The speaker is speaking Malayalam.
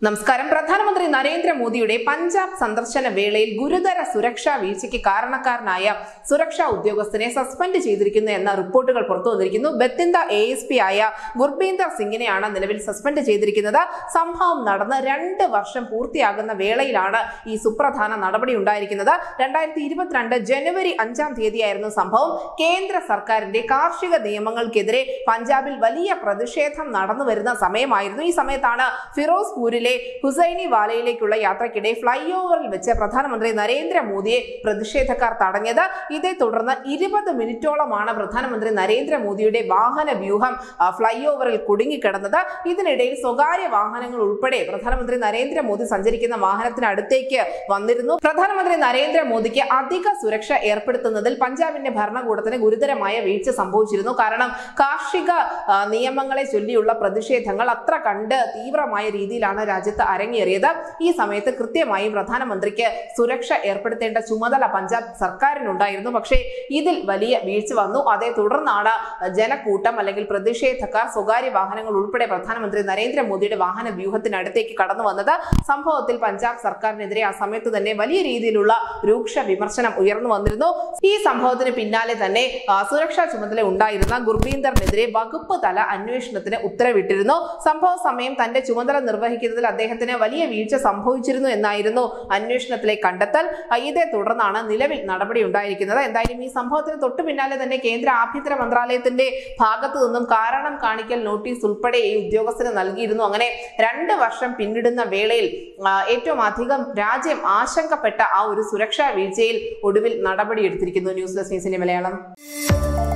നമസ്കാരം പ്രധാനമന്ത്രി നരേന്ദ്രമോദിയുടെ പഞ്ചാബ് സന്ദർശന വേളയിൽ ഗുരുതര സുരക്ഷാ വീഴ്ചയ്ക്ക് കാരണക്കാരനായ സുരക്ഷാ ഉദ്യോഗസ്ഥനെ സസ്പെൻഡ് ചെയ്തിരിക്കുന്നു എന്ന റിപ്പോർട്ടുകൾ പുറത്തു വന്നിരിക്കുന്നു ബത്തിന്ത എ എസ് പി ആയ ഗുർബീന്ദർ സിംഗിനെയാണ് നിലവിൽ സസ്പെൻഡ് ചെയ്തിരിക്കുന്നത് സംഭവം നടന്ന് രണ്ട് വർഷം പൂർത്തിയാകുന്ന വേളയിലാണ് ഈ സുപ്രധാന നടപടി ഉണ്ടായിരിക്കുന്നത് രണ്ടായിരത്തി ഇരുപത്തിരണ്ട് ജനുവരി അഞ്ചാം തീയതിയായിരുന്നു സംഭവം കേന്ദ്ര സർക്കാരിന്റെ കാർഷിക നിയമങ്ങൾക്കെതിരെ പഞ്ചാബിൽ വലിയ പ്രതിഷേധം നടന്നു വരുന്ന സമയമായിരുന്നു ഈ സമയത്താണ് ഫിറോസ്പൂരിലെ ഹുസൈനി വാലയിലേക്കുള്ള യാത്രക്കിടെ ഫ്ലൈ ഓവറിൽ വെച്ച് പ്രധാനമന്ത്രി നരേന്ദ്രമോദിയെ പ്രതിഷേധക്കാർ തടഞ്ഞത് ഇതേ തുടർന്ന് ഇരുപത് മിനിറ്റോളമാണ് പ്രധാനമന്ത്രി നരേന്ദ്രമോദിയുടെ വാഹന വ്യൂഹം ആ, ഫ്ലൈ ഓവറിൽ കുടുങ്ങിക്കിടന്നത് ഇതിനിടയിൽ സ്വകാര്യ വാഹനങ്ങൾ ഉൾപ്പെടെ പ്രധാനമന്ത്രി നരേന്ദ്രമോദി സഞ്ചരിക്കുന്ന വാഹനത്തിനടുത്തേക്ക് വന്നിരുന്നു പ്രധാനമന്ത്രി നരേന്ദ്രമോദിക്ക് അധിക സുരക്ഷ ഏർപ്പെടുത്തുന്നതിൽ പഞ്ചാബിന്റെ ഭരണകൂടത്തിന് ഗുരുതരമായ വീഴ്ച സംഭവിച്ചിരുന്നു കാരണം കാർഷിക ആ, നിയമങ്ങളെ ചൊല്ലിയുള്ള പ്രതിഷേധങ്ങൾ അത്ര കണ്ട് തീവ്രമായ രീതിയിലാണ് രാജ്യത്ത് അരങ്ങേറിയത് ഈ സമയത്ത് കൃത്യമായും പ്രധാനമന്ത്രിക്ക് സുരക്ഷ ഏർപ്പെടുത്തേണ്ട ചുമതല പഞ്ചാബ് സർക്കാരിനുണ്ടായിരുന്നു പക്ഷേ ഇതിൽ വലിയ വീഴ്ച വന്നു അതേ തുടർന്നാണ് ജനക്കൂട്ടം അല്ലെങ്കിൽ പ്രതിഷേധക്കാർ സ്വകാര്യ വാഹനങ്ങൾ ഉൾപ്പെടെ പ്രധാനമന്ത്രി നരേന്ദ്രമോദിയുടെ വാഹന വ്യൂഹത്തിനടുത്തേക്ക് കടന്നു വന്നത് സംഭവത്തിൽ പഞ്ചാബ് സർക്കാരിനെതിരെ ആ സമയത്ത് തന്നെ വലിയ രീതിയിലുള്ള രൂക്ഷ വിമർശനം ഉയർന്നു വന്നിരുന്നു ഈ സംഭവത്തിന് പിന്നാലെ തന്നെ ആ, സുരക്ഷാ ചുമതല ഉണ്ടായിരുന്ന ഗുർബീന്ദറിനെതിരെ വകുപ്പ് തല അന്വേഷണത്തിന് ഉത്തരവിട്ടിരുന്നു സംഭവ സമയം തന്റെ ചുമതല നിർവഹിക്കുന്നതിൽ അദ്ദേഹത്തിന് വലിയ വീഴ്ച സംഭവിച്ചിരുന്നു എന്നായിരുന്നു അന്വേഷണത്തിലെ കണ്ടെത്തൽ ആ, ഇതേ തുടർന്നാണ് നിലവിൽ നടപടി ഉണ്ടായിരിക്കുന്നത് എന്തായാലും ഈ സംഭവത്തിന് തൊട്ടു പിന്നാലെ തന്നെ കേന്ദ്ര ആഭ്യന്തര മന്ത്രാലയത്തിന്റെ ഭാഗത്തു നിന്നും കാരണം കാണിക്കൽ നോട്ടീസ് ഉൾപ്പെടെ ഈ ഉദ്യോഗസ്ഥന് നൽകിയിരുന്നു അങ്ങനെ രണ്ട് വർഷം പിന്നിടുന്ന വേളയിൽ ആ, ഏറ്റവും അധികം രാജ്യം ആശങ്കപ്പെട്ട ആ ഒരു സുരക്ഷാ വീഴ്ചയിൽ ഒടുവിൽ നടപടിയെടുത്തിരിക്കുന്നു ന്യൂസ് ഡെസ്ക് ന്യൂസിന്റെ മലയാളം